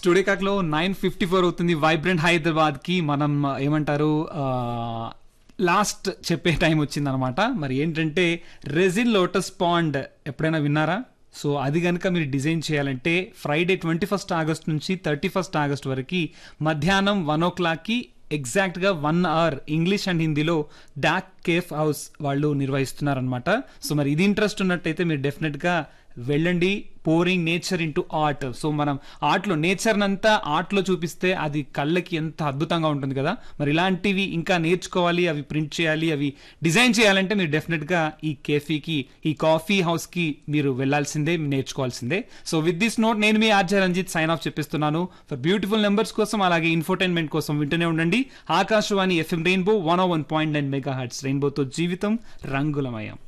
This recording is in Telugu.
స్టూడియో కాక్లో నైన్ ఫిఫ్టీ ఫోర్ అవుతుంది వైబ్రెంట్ హైదరాబాద్ కి మనం ఆ, ఏమంటారు లాస్ట్ చెప్పే టైం వచ్చింది అనమాట మరి ఏంటంటే రెజిన్ లోటస్ పాండ్ ఎప్పుడైనా విన్నారా సో అది కనుక మీరు డిజైన్ చేయాలంటే ఫ్రైడే ట్వంటీ ఫస్ట్ ఆగస్ట్ నుంచి థర్టీ ఫస్ట్ ఆగస్ట్ వరకు మధ్యాహ్నం వన్ ఓ క్లాక్కి ఎగ్జాక్ట్గా వన్ అవర్ ఇంగ్లీష్ అండ్ హిందీలో డాక్ కేఫ్ హౌస్ వాళ్ళు నిర్వహిస్తున్నారనమాట సో మరి ఇది ఇంట్రెస్ట్ ఉన్నట్టయితే మీరు డెఫినెట్గా వెళ్ళండి pouring nature into art so మనం ఆర్ట్లో నేచర్ అంతా ఆర్ట్లో చూపిస్తే అది కళ్ళకి ఎంత అద్భుతంగా ఉంటుంది కదా మరి ఇలాంటివి ఇంకా నేర్చుకోవాలి అవి ప్రింట్ చేయాలి అవి డిజైన్ చేయాలంటే మీరు డెఫినెట్గా ఈ కేఫీకి ఈ కాఫీ హౌస్కి మీరు వెళ్ళాల్సిందే నేర్చుకోవాల్సిందే సో విత్ దిస్ నోట్ నేను మీ ఆర్జే రంజిత్ సైన్ ఆఫ్ చెప్పిస్తున్నాను ఫర్ బ్యూటిఫుల్ నెంబర్స్ కోసం అలాగే ఇన్ఫోటైన్మెంట్ కోసం వింటూనే ఉండండి Akashvani FM rainbow one one point nine megahertz రెయిన్బోతో జీవితం రంగులమయం